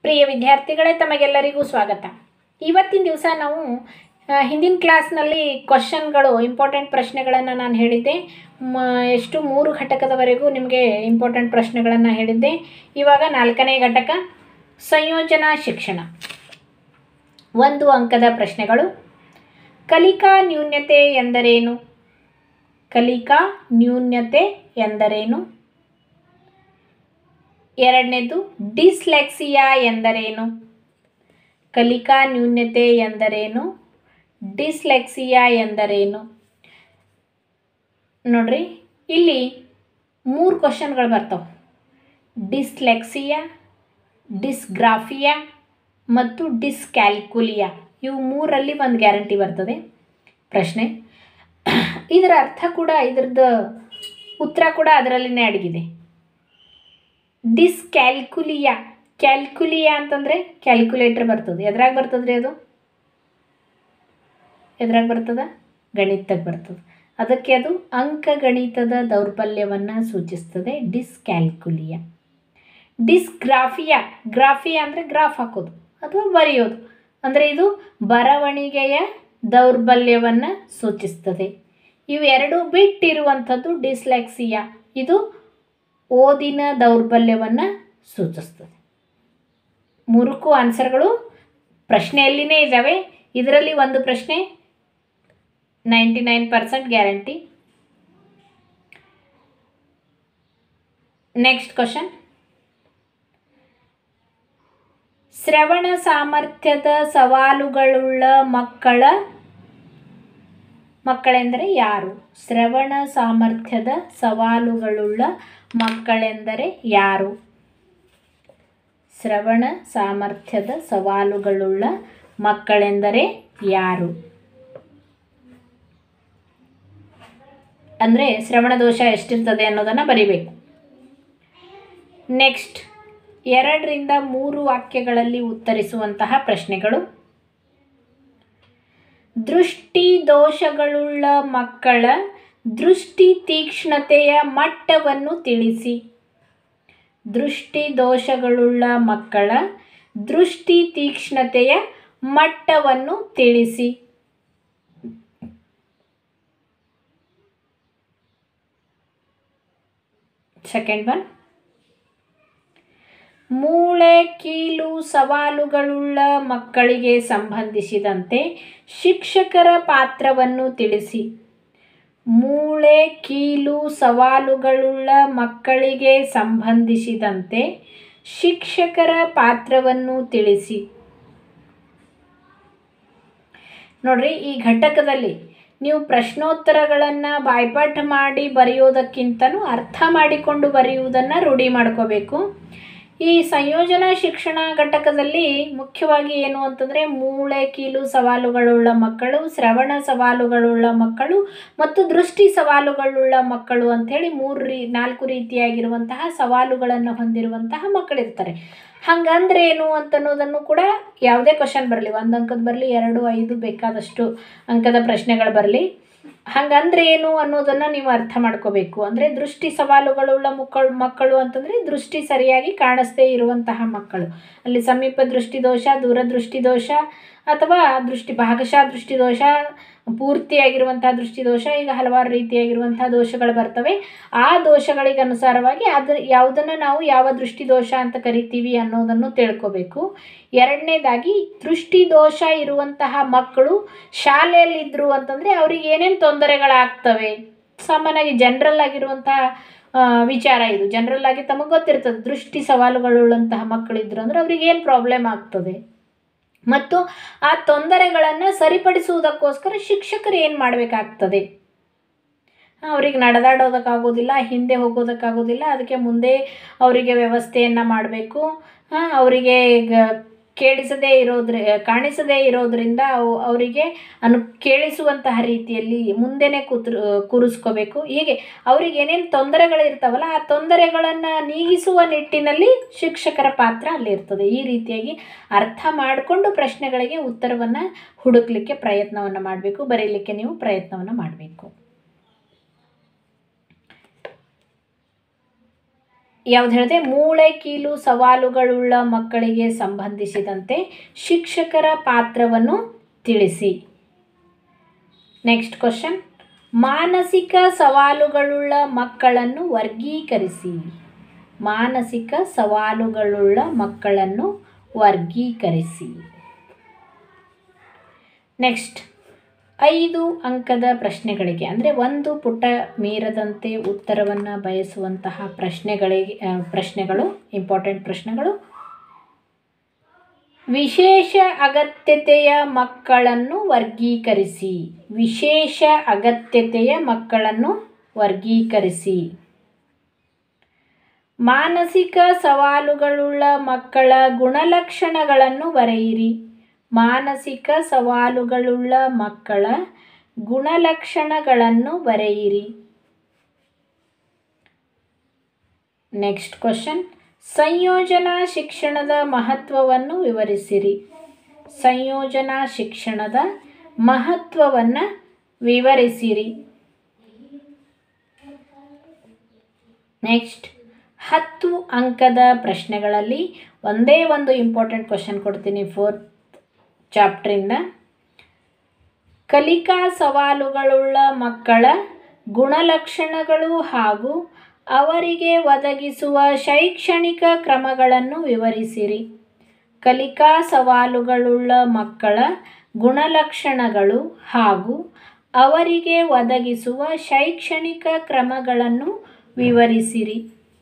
ಪ್ರಿಯ ವಿದ್ಯಾರ್ಥಿಗಳೇ ತಮಗೆಲ್ಲರಿಗೂ ಸ್ವಾಗತ ಇವತ್ತಿನ ದಿವಸ ನಾವು ಆ, ಹಿಂದಿನ ಕ್ಲಾಸ್ನಲ್ಲಿ ಕ್ವಶನ್ಗಳು ಇಂಪಾರ್ಟೆಂಟ್ ಪ್ರಶ್ನೆಗಳನ್ನು ನಾನು ಹೇಳಿದ್ದೆ ಮ ಎಷ್ಟು ಮೂರು ಘಟಕದವರೆಗೂ ನಿಮಗೆ ಇಂಪಾರ್ಟೆಂಟ್ ಪ್ರಶ್ನೆಗಳನ್ನು ಹೇಳಿದ್ದೆ ಇವಾಗ ನಾಲ್ಕನೇ ಘಟಕ ಸಂಯೋಜನಾ ಶಿಕ್ಷಣ ಒಂದು ಅಂಕದ ಪ್ರಶ್ನೆಗಳು ಕಲಿಕಾ ನ್ಯೂನ್ಯತೆ ಎಂದರೇನು ಕಲಿಕಾ ನ್ಯೂನ್ಯತೆ ಎಂದರೇನು ಎರಡನೇದು ಡಿಸ್ಲೆಕ್ಸಿಯಾ ಎಂದರೇನು ಕಲಿಕಾ ನ್ಯೂನ್ಯತೆ ಎಂದರೇನು ಡಿಸ್ಲೆಕ್ಸಿಯಾ ಎಂದರೇನು ನೋಡ್ರಿ ಇಲ್ಲಿ ಮೂರು ಕ್ವಶನ್ಗಳು ಬರ್ತಾವೆ ಡಿಸ್ಲೆಕ್ಸಿಯಾ ಡಿಸ್ಗ್ರಾಫಿಯಾ ಮತ್ತು ಡಿಸ್ಕ್ಯಾಲ್ಕುಲಿಯಾ ಇವು ಮೂರಲ್ಲಿ ಒಂದು ಗ್ಯಾರಂಟಿ ಬರ್ತದೆ ಪ್ರಶ್ನೆ ಇದರ ಅರ್ಥ ಕೂಡ ಇದ್ರದ್ದು ಉತ್ತರ ಕೂಡ ಅದರಲ್ಲಿನೇ ಅಡಗಿದೆ ಡಿಸ್ಕ್ಯಾಲ್ಕುಲಿಯಾ ಕ್ಯಾಲ್ಕುಲಿಯಾ ಅಂತಂದರೆ ಕ್ಯಾಲ್ಕುಲೇಟರ್ ಬರ್ತದೆ ಎದ್ರಾಗ ಬರ್ತದ್ರಿ ಅದು ಎದ್ರಾಗ ಬರ್ತದ ಗಣಿತಕ್ಕೆ ಬರ್ತದೆ ಅದಕ್ಕೆ ಅದು ಅಂಕಗಣಿತದ ದೌರ್ಬಲ್ಯವನ್ನು ಸೂಚಿಸ್ತದೆ ಡಿಸ್ಕ್ಯಾಲ್ಕುಲಿಯಾ ಡಿಸ್ಗ್ರಾಫಿಯಾ ಗ್ರಾಫಿಯಾ ಅಂದರೆ ಗ್ರಾಫ್ ಹಾಕೋದು ಅಥವಾ ಬರೆಯೋದು ಅಂದರೆ ಇದು ಬರವಣಿಗೆಯ ದೌರ್ಬಲ್ಯವನ್ನು ಸೂಚಿಸ್ತದೆ ಇವೆರಡೂ ಬಿಟ್ಟಿರುವಂಥದ್ದು ಡಿಸ್ಲೆಕ್ಸಿಯಾ ಇದು ಓದಿನ ದೌರ್ಬಲ್ಯವನ್ನು ಸೂಚಿಸ್ತದೆ ಮೂರಕ್ಕೂ ಆನ್ಸರ್ಗಳು ಪ್ರಶ್ನೆಯಲ್ಲಿನೇ ಇದ್ದಾವೆ ಇದರಲ್ಲಿ ಒಂದು ಪ್ರಶ್ನೆ ninety nine percent guarantee next question ಶ್ರವಣ ಸಾಮರ್ಥ್ಯದ ಸವಾಲುಗಳುಳ್ಳ ಮಕ್ಕಳ ಮಕ್ಕಳೆಂದರೆ ಯಾರು ಶ್ರವಣ ಸಾಮರ್ಥ್ಯದ ಸವಾಲುಗಳುಳ್ಳ ಮಕ್ಕಳೆಂದರೆ ಯಾರು ಶ್ರವಣ ಸಾಮರ್ಥ್ಯದ ಸವಾಲುಗಳುಳ್ಳ ಮಕ್ಕಳೆಂದರೆ ಯಾರು ಅಂದರೆ ಶ್ರವಣ ದೋಷ ಎಷ್ಟಿರ್ತದೆ ಅನ್ನೋದನ್ನು ಬರಿಬೇಕು ನೆಕ್ಸ್ಟ್ ಎರಡರಿಂದ ಮೂರು ವಾಕ್ಯಗಳಲ್ಲಿ ಉತ್ತರಿಸುವಂತಹ ಪ್ರಶ್ನೆಗಳು ದೃಷ್ಟಿ ದೋಷಗಳುಳ್ಳ ಮಕ್ಕಳ ದೃಷ್ಟಿ ತೀಕ್ಷ್ಣತೆಯ ಮಟ್ಟವನ್ನು ತಿಳಿಸಿ ದೃಷ್ಟಿ ದೋಷಗಳುಳ್ಳ ಮಕ್ಕಳ ದೃಷ್ಟಿ ತೀಕ್ಷ್ಣತೆಯ ಮಟ್ಟವನ್ನು ತಿಳಿಸಿ ಸೆಕೆಂಡ್ ಒನ್ ಮೂಳೆ ಕೀಲು ಸವಾಲುಗಳುಳ್ಳ ಮಕ್ಕಳಿಗೆ ಸಂಬಂಧಿಸಿದಂತೆ ಶಿಕ್ಷಕರ ಪಾತ್ರವನ್ನು ತಿಳಿಸಿ ಮೂಳೆ ಕೀಲು ಸವಾಲುಗಳುಳ್ಳ ಮಕ್ಕಳಿಗೆ ಸಂಬಂಧಿಸಿದಂತೆ ಶಿಕ್ಷಕರ ಪಾತ್ರವನ್ನು ತಿಳಿಸಿ ನೋಡ್ರಿ ಈ ಘಟಕದಲ್ಲಿ ನೀವು ಪ್ರಶ್ನೋತ್ತರಗಳನ್ನು ಬಾಯ್ಪಾಠ ಮಾಡಿ ಬರೆಯೋದಕ್ಕಿಂತನೂ ಅರ್ಥ ಮಾಡಿಕೊಂಡು ಬರೆಯುವುದನ್ನು ರೂಢಿ ಮಾಡ್ಕೋಬೇಕು ಈ ಸಂಯೋಜನಾ ಶಿಕ್ಷಣ ಘಟಕದಲ್ಲಿ ಮುಖ್ಯವಾಗಿ ಏನು ಅಂತಂದರೆ ಮೂಳೆ ಕೀಲು ಸವಾಲುಗಳುಳ್ಳ ಮಕ್ಕಳು ಶ್ರವಣ ಸವಾಲುಗಳುಳ್ಳ ಮಕ್ಕಳು ಮತ್ತು ದೃಷ್ಟಿ ಸವಾಲುಗಳುಳ್ಳ ಮಕ್ಕಳು ಅಂಥೇಳಿ ಮೂರು ರೀ ನಾಲ್ಕು ರೀತಿಯಾಗಿರುವಂತಹ ಸವಾಲುಗಳನ್ನು ಹೊಂದಿರುವಂತಹ ಮಕ್ಕಳಿರ್ತಾರೆ ಹಂಗಂದ್ರೆ ಏನು ಅಂತನ್ನೋದನ್ನು ಕೂಡ ಯಾವುದೇ ಕ್ವಶನ್ ಬರಲಿ ಒಂದು ಅಂಕದ ಬರಲಿ ಎರಡು ಐದು ಬೇಕಾದಷ್ಟು ಅಂಕದ ಪ್ರಶ್ನೆಗಳು ಬರಲಿ ಹಂಗಂದ್ರೆ ಏನು ಅನ್ನೋದನ್ನು ನೀವು ಅರ್ಥ ಮಾಡ್ಕೋಬೇಕು ಅಂದರೆ ದೃಷ್ಟಿ ಸವಾಲುಗಳುಳ್ಳ ಮಕ್ಕಳು ಮಕ್ಕಳು ಅಂತಂದರೆ ದೃಷ್ಟಿ ಸರಿಯಾಗಿ ಕಾಣಿಸ್ದೇ ಇರುವಂತಹ ಮಕ್ಕಳು ಅಲ್ಲಿ ಸಮೀಪ ದೃಷ್ಟಿ ದೋಷ ದೂರದೃಷ್ಟಿ ದೋಷ ಅಥವಾ ದೃಷ್ಟಿ ಭಾಗಶಃ ದೃಷ್ಟಿ ದೋಷ ಪೂರ್ತಿಯಾಗಿರುವಂತಹ ದೃಷ್ಟಿ ದೋಷ ಈಗ ಹಲವಾರು ರೀತಿಯಾಗಿರುವಂತಹ ದೋಷಗಳು ಬರ್ತವೆ ಆ ದೋಷಗಳಿಗೆ ಅನುಸಾರವಾಗಿ ಅದು ಯಾವುದನ್ನು ನಾವು ಯಾವ ದೃಷ್ಟಿ ದೋಷ ಅಂತ ಕರಿತೀವಿ ಅನ್ನೋದನ್ನು ತಿಳ್ಕೋಬೇಕು ಎರಡನೇದಾಗಿ ದೃಷ್ಟಿ ದೋಷ ಇರುವಂತಹ ಮಕ್ಕಳು ಶಾಲೆಯಲ್ಲಿದ್ದರು ಅಂತಂದರೆ ಅವ್ರಿಗೆ ಏನೇನು ತೊಂದರೆಗಳಾಗ್ತವೆ ಸಾಮಾನ್ಯವಾಗಿ ಜನರಲ್ ಆಗಿರುವಂತಹ ಆ, ವಿಚಾರ ಇದು ಜನರಲ್ ಆಗಿ ತಮಗೆ ಗೊತ್ತಿರ್ತದೆ ದೃಷ್ಟಿ ಸವಾಲುಗಳುಳ್ಳಂತಹ ಮಕ್ಕಳಿದ್ರು ಅಂದರೆ ಅವ್ರಿಗೆ ಏನು ಪ್ರಾಬ್ಲಮ್ ಆಗ್ತದೆ ಮತ್ತು ಆ ತೊಂದರೆಗಳನ್ನು ಸರಿಪಡಿಸುವುದಕ್ಕೋಸ್ಕರ ಶಿಕ್ಷಕರು ಏನು ಮಾಡಬೇಕಾಗ್ತದೆ ಅವ್ರಿಗೆ ನಡೆದಾಡೋದಕ್ಕಾಗೋದಿಲ್ಲ ಹಿಂದೆ ಹೋಗೋದಕ್ಕಾಗೋದಿಲ್ಲ ಅದಕ್ಕೆ ಮುಂದೆ ಅವರಿಗೆ ವ್ಯವಸ್ಥೆಯನ್ನು ಮಾಡಬೇಕು ಅವರಿಗೆ ಗ- ಕೇಳಿಸದೇ ಇರೋದ್ರ ಕಾಣಿಸದೇ ಇರೋದ್ರಿಂದ ಅವು ಅವರಿಗೆ ಅನು ಕೇಳಿಸುವಂತಹ ರೀತಿಯಲ್ಲಿ ಮುಂದೆನೇ ಕೂತ್ರು ಕೂರಿಸ್ಕೋಬೇಕು ಹೀಗೆ ಅವ್ರಿಗೆ ಏನೇನು ತೊಂದರೆಗಳಿರ್ತಾವಲ್ಲ ಆ ತೊಂದರೆಗಳನ್ನು ನೀಗಿಸುವ ನಿಟ್ಟಿನಲ್ಲಿ ಶಿಕ್ಷಕರ ಪಾತ್ರ ಅಲ್ಲಿರ್ತದೆ ಈ ರೀತಿಯಾಗಿ ಅರ್ಥ ಮಾಡಿಕೊಂಡು ಪ್ರಶ್ನೆಗಳಿಗೆ ಉತ್ತರವನ್ನು ಹುಡುಕ್ಲಿಕ್ಕೆ ಪ್ರಯತ್ನವನ್ನು ಮಾಡಬೇಕು ಬರೀಲಿಕ್ಕೆ ನೀವು ಪ್ರಯತ್ನವನ್ನು ಮಾಡಬೇಕು ಯಾವ್ದು ಹೇಳಿದೆ ಮೂಳೆ ಕೀಲು ಸವಾಲುಗಳುಳ್ಳ ಮಕ್ಕಳಿಗೆ ಸಂಬಂಧಿಸಿದಂತೆ ಶಿಕ್ಷಕರ ಪಾತ್ರವನ್ನು ತಿಳಿಸಿ ನೆಕ್ಸ್ಟ್ ಕ್ವಶನ್ ಮಾನಸಿಕ ಸವಾಲುಗಳುಳ್ಳ ಮಕ್ಕಳನ್ನು ವರ್ಗೀಕರಿಸಿ ಮಾನಸಿಕ ಸವಾಲುಗಳುಳ್ಳ ಮಕ್ಕಳನ್ನು ವರ್ಗೀಕರಿಸಿ ನೆಕ್ಸ್ಟ್ ಐದು ಅಂಕದ ಪ್ರಶ್ನೆಗಳಿಗೆ ಅಂದರೆ ಒಂದು ಪುಟ ಮೀರದಂತೆ ಉತ್ತರವನ್ನು ಬಯಸುವಂತಹ ಪ್ರಶ್ನೆಗಳಿಗೆ ಆ, ಪ್ರಶ್ನೆಗಳು ಇಂಪಾರ್ಟೆಂಟ್ ಪ್ರಶ್ನೆಗಳು ವಿಶೇಷ ಅಗತ್ಯತೆಯ ಮಕ್ಕಳನ್ನು ವರ್ಗೀಕರಿಸಿ ವಿಶೇಷ ಅಗತ್ಯತೆಯ ಮಕ್ಕಳನ್ನು ವರ್ಗೀಕರಿಸಿ ಮಾನಸಿಕ ಸವಾಲುಗಳುಳ್ಳ ಮಕ್ಕಳ ಗುಣಲಕ್ಷಣಗಳನ್ನು ಬರೆಯಿರಿ ಮಾನಸಿಕ ಸವಾಲುಗಳುಳ್ಳ ಮಕ್ಕಳ ಗುಣಲಕ್ಷಣಗಳನ್ನು ಬರೆಯಿರಿ ನೆಕ್ಸ್ಟ್ ಕ್ವಶನ್ ಸಂಯೋಜನಾ ಶಿಕ್ಷಣದ ಮಹತ್ವವನ್ನು ವಿವರಿಸಿರಿ ಸಂಯೋಜನಾ ಶಿಕ್ಷಣದ ಮಹತ್ವವನ್ನು ವಿವರಿಸಿರಿ ನೆಕ್ಸ್ಟ್ ಹತ್ತು ಅಂಕದ ಪ್ರಶ್ನೆಗಳಲ್ಲಿ ಒಂದೇ ಒಂದು ಇಂಪಾರ್ಟೆಂಟ್ ಕ್ವಶನ್ ಕೊಡ್ತೀನಿ ಫೋರ್ತ್ ಚಾಪ್ಟ್ರಿಂದ ಕಲಿಕಾ ಸವಾಲುಗಳುಳ್ಳ ಮಕ್ಕಳ ಗುಣಲಕ್ಷಣಗಳು ಹಾಗೂ ಅವರಿಗೆ ಒದಗಿಸುವ ಶೈಕ್ಷಣಿಕ ಕ್ರಮಗಳನ್ನು ವಿವರಿಸಿರಿ ಕಲಿಕಾ ಸವಾಲುಗಳುಳ್ಳ ಮಕ್ಕಳ ಗುಣಲಕ್ಷಣಗಳು ಹಾಗೂ ಅವರಿಗೆ ಒದಗಿಸುವ ಶೈಕ್ಷಣಿಕ ಕ್ರಮಗಳನ್ನು ವಿವರಿಸಿರಿ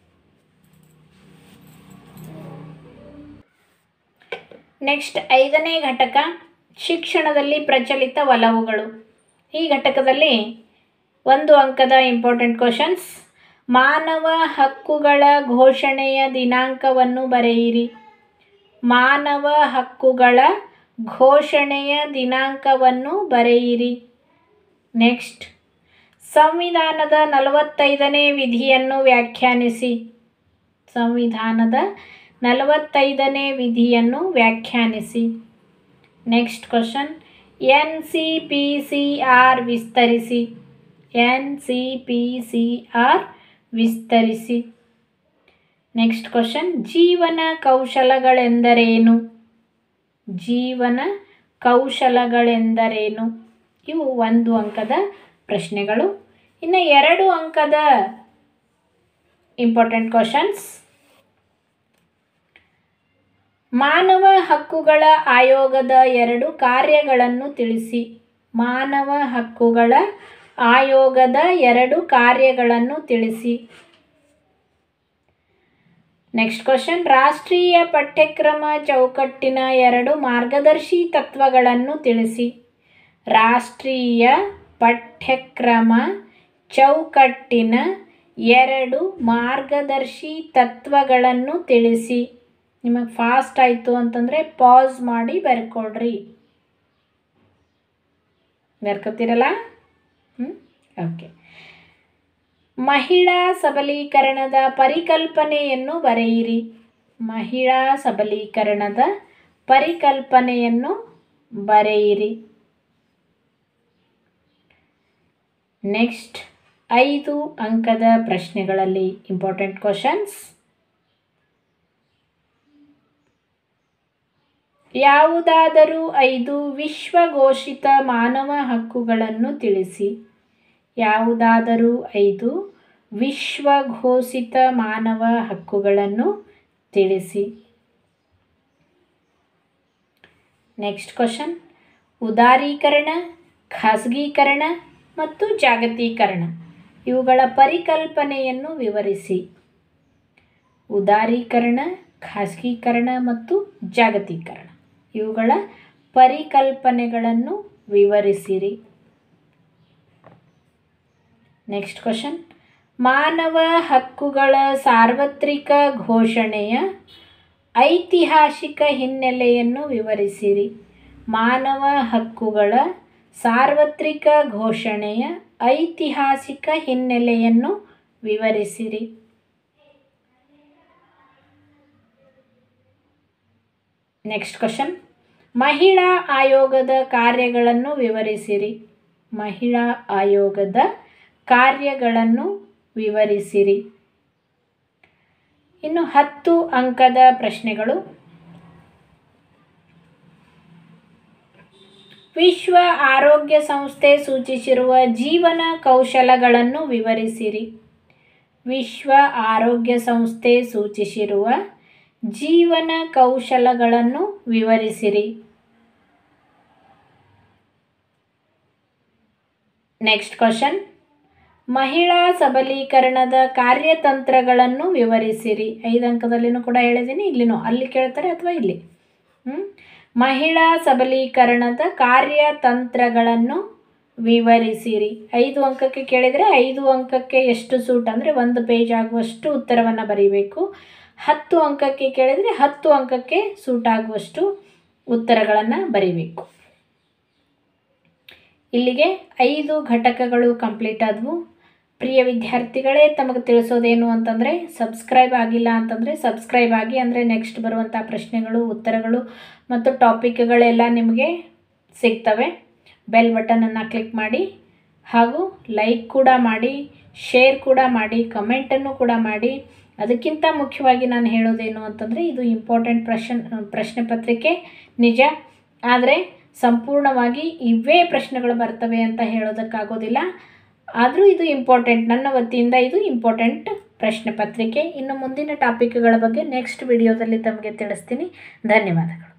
ನೆಕ್ಸ್ಟ್ ಐದನೇ ಘಟಕ ಶಿಕ್ಷಣದಲ್ಲಿ ಪ್ರಚಲಿತ ಒಲವುಗಳು ಈ ಘಟಕದಲ್ಲಿ ಒಂದು ಅಂಕದ ಇಂಪಾರ್ಟೆಂಟ್ ಕ್ವಶನ್ಸ್ ಮಾನವ ಹಕ್ಕುಗಳ ಘೋಷಣೆಯ ದಿನಾಂಕವನ್ನು ಬರೆಯಿರಿ ಮಾನವ ಹಕ್ಕುಗಳ ಘೋಷಣೆಯ ದಿನಾಂಕವನ್ನು ಬರೆಯಿರಿ ನೆಕ್ಸ್ಟ್ ಸಂವಿಧಾನದ ನಲವತ್ತೈದನೇ ವಿಧಿಯನ್ನು ವ್ಯಾಖ್ಯಾನಿಸಿ ಸಂವಿಧಾನದ ನಲವತ್ತೈದನೇ ವಿಧಿಯನ್ನು ವ್ಯಾಖ್ಯಾನಿಸಿ next question N C P C R ವಿಸ್ತರಿಸಿ N C P C R ವಿಸ್ತರಿಸಿ ನೆಕ್ಸ್ಟ್ ಕ್ವಶನ್ ಜೀವನ ಕೌಶಲಗಳೆಂದರೇನು ಜೀವನ ಕೌಶಲಗಳೆಂದರೇನು ಇವು ಒಂದು ಅಂಕದ ಪ್ರಶ್ನೆಗಳು ಇನ್ನು ಎರಡು ಅಂಕದ ಇಂಪಾರ್ಟೆಂಟ್ ಕ್ವಶನ್ಸ್ ಮಾನವ ಹಕ್ಕುಗಳ ಆಯೋಗದ ಎರಡು ಕಾರ್ಯಗಳನ್ನು ತಿಳಿಸಿ ಮಾನವ ಹಕ್ಕುಗಳ ಆಯೋಗದ ಎರಡು ಕಾರ್ಯಗಳನ್ನು ತಿಳಿಸಿ ನೆಕ್ಸ್ಟ್ ಕ್ವಶನ್ ರಾಷ್ಟ್ರೀಯ ಪಠ್ಯಕ್ರಮ ಚೌಕಟ್ಟಿನ ಎರಡು ಮಾರ್ಗದರ್ಶಿ ತತ್ವಗಳನ್ನು ತಿಳಿಸಿ ರಾಷ್ಟ್ರೀಯ ಪಠ್ಯಕ್ರಮ ಚೌಕಟ್ಟಿನ ಎರಡು ಮಾರ್ಗದರ್ಶಿ ತತ್ವಗಳನ್ನು ತಿಳಿಸಿ ನಿಮಗೆ ಫಾಸ್ಟ್ ಆಯಿತು ಅಂತಂದರೆ ಪಾಸ್ ಮಾಡಿ ಬರ್ಕೊಳ್ರಿ ಬರ್ಕೋತೀರಲ್ಲ ಹ್ಞೂ ಓಕೆ ಮಹಿಳಾ ಸಬಲೀಕರಣದ ಪರಿಕಲ್ಪನೆಯನ್ನು ಬರೆಯಿರಿ ಮಹಿಳಾ ಸಬಲೀಕರಣದ ಪರಿಕಲ್ಪನೆಯನ್ನು ಬರೆಯಿರಿ ನೆಕ್ಸ್ಟ್ ಐದು ಅಂಕದ ಪ್ರಶ್ನೆಗಳಲ್ಲಿ ಇಂಪಾರ್ಟೆಂಟ್ ಕ್ವಶನ್ಸ್ ಯಾವುದಾದರೂ ಐದು ವಿಶ್ವಘೋಷಿತ ಮಾನವ ಹಕ್ಕುಗಳನ್ನು ತಿಳಿಸಿ ಯಾವುದಾದರೂ ಐದು ವಿಶ್ವಘೋಷಿತ ಮಾನವ ಹಕ್ಕುಗಳನ್ನು ತಿಳಿಸಿ ನೆಕ್ಸ್ಟ್ ಕ್ವಶನ್ ಉದಾರೀಕರಣ ಖಾಸಗೀಕರಣ ಮತ್ತು ಜಾಗತೀಕರಣ ಇವುಗಳ ಪರಿಕಲ್ಪನೆಯನ್ನು ವಿವರಿಸಿ ಉದಾರೀಕರಣ ಖಾಸಗೀಕರಣ ಮತ್ತು ಜಾಗತೀಕರಣ ಇವುಗಳ ಪರಿಕಲ್ಪನೆಗಳನ್ನು ವಿವರಿಸಿರಿ ನೆಕ್ಸ್ಟ್ ಕ್ವಶನ್ ಮಾನವ ಹಕ್ಕುಗಳ ಸಾರ್ವತ್ರಿಕ ಘೋಷಣೆಯ ಐತಿಹಾಸಿಕ ಹಿನ್ನೆಲೆಯನ್ನು ವಿವರಿಸಿರಿ ಮಾನವ ಹಕ್ಕುಗಳ ಸಾರ್ವತ್ರಿಕ ಘೋಷಣೆಯ ಐತಿಹಾಸಿಕ ಹಿನ್ನೆಲೆಯನ್ನು ವಿವರಿಸಿರಿ ನೆಕ್ಸ್ಟ್ ಕ್ವಶನ್ ಮಹಿಳಾ ಆಯೋಗದ ಕಾರ್ಯಗಳನ್ನು ವಿವರಿಸಿರಿ ಮಹಿಳಾ ಆಯೋಗದ ಕಾರ್ಯಗಳನ್ನು ವಿವರಿಸಿರಿ ಇನ್ನು ಹತ್ತು ಅಂಕದ ಪ್ರಶ್ನೆಗಳು ವಿಶ್ವ ಆರೋಗ್ಯ ಸಂಸ್ಥೆ ಸೂಚಿಸಿರುವ ಜೀವನ ಕೌಶಲಗಳನ್ನು ವಿವರಿಸಿರಿ ವಿಶ್ವ ಆರೋಗ್ಯ ಸಂಸ್ಥೆ ಸೂಚಿಸಿರುವ ಜೀವನ ಕೌಶಲಗಳನ್ನು ವಿವರಿಸಿರಿ ನೆಕ್ಸ್ಟ್ ಕ್ವಶನ್ ಮಹಿಳಾ ಸಬಲೀಕರಣದ ಕಾರ್ಯತಂತ್ರಗಳನ್ನು ವಿವರಿಸಿರಿ ಐದು ಅಂಕದಲ್ಲಿನೂ ಕೂಡ ಹೇಳಿದ್ದೀನಿ ಇಲ್ಲಿನೂ ಅಲ್ಲಿ ಕೇಳ್ತಾರೆ ಅಥವಾ ಇಲ್ಲಿ ಹ್ಮ್? ಮಹಿಳಾ ಸಬಲೀಕರಣದ ಕಾರ್ಯತಂತ್ರಗಳನ್ನು ವಿವರಿಸಿರಿ ಐದು ಅಂಕಕ್ಕೆ ಕೇಳಿದರೆ ಐದು ಅಂಕಕ್ಕೆ ಎಷ್ಟು ಸೂಟ್ ಅಂದರೆ ಒಂದು ಪೇಜ್ ಆಗುವಷ್ಟು ಉತ್ತರವನ್ನು ಬರೀಬೇಕು ಹತ್ತು ಅಂಕಕ್ಕೆ ಕೇಳಿದರೆ ಹತ್ತು ಅಂಕಕ್ಕೆ ಸೂಟ್ ಆಗುವಷ್ಟು ಉತ್ತರಗಳನ್ನು ಬರೀಬೇಕು ಇಲ್ಲಿಗೆ ಐದು ಘಟಕಗಳು ಕಂಪ್ಲೀಟ್ ಆದವು ಪ್ರಿಯ ವಿದ್ಯಾರ್ಥಿಗಳೇ ತಮಗೆ ತಿಳಿಸೋದೇನು ಅಂತಂದರೆ ಸಬ್ಸ್ಕ್ರೈಬ್ ಆಗಿಲ್ಲ ಅಂತಂದರೆ ಸಬ್ಸ್ಕ್ರೈಬ್ ಆಗಿ ಅಂದರೆ ನೆಕ್ಸ್ಟ್ ಬರುವಂಥ ಪ್ರಶ್ನೆಗಳು ಉತ್ತರಗಳು ಮತ್ತು ಟಾಪಿಕ್ಗಳೆಲ್ಲ ನಿಮಗೆ ಸಿಗ್ತವೆ ಬೆಲ್ ಬಟನನ್ನು ಕ್ಲಿಕ್ ಮಾಡಿ ಹಾಗೂ ಲೈಕ್ ಕೂಡ ಮಾಡಿ ಶೇರ್ ಕೂಡ ಮಾಡಿ ಕಮೆಂಟನ್ನು ಕೂಡ ಮಾಡಿ ಅದಕ್ಕಿಂತ ಮುಖ್ಯವಾಗಿ ನಾನು ಹೇಳೋದೇನು ಅಂತಂದರೆ ಇದು ಇಂಪಾರ್ಟೆಂಟ್ ಪ್ರಶ್ನೆ ಪ್ರಶ್ನೆ ಪತ್ರಿಕೆ ನಿಜ ಆದರೆ ಸಂಪೂರ್ಣವಾಗಿ ಇವೇ ಪ್ರಶ್ನೆಗಳು ಬರ್ತವೆ ಅಂತ ಹೇಳೋದಕ್ಕಾಗೋದಿಲ್ಲ ಆದರೂ ಇದು ಇಂಪಾರ್ಟೆಂಟ್ ನನ್ನ ವತಿಯಿಂದ ಇದು ಇಂಪಾರ್ಟೆಂಟ್ ಪ್ರಶ್ನೆ ಪತ್ರಿಕೆ ಇನ್ನು ಮುಂದಿನ ಟಾಪಿಕ್ಗಳ ಬಗ್ಗೆ ನೆಕ್ಸ್ಟ್ ವಿಡಿಯೋದಲ್ಲಿ ತಮಗೆ ತಿಳಿಸ್ತೀನಿ ಧನ್ಯವಾದಗಳು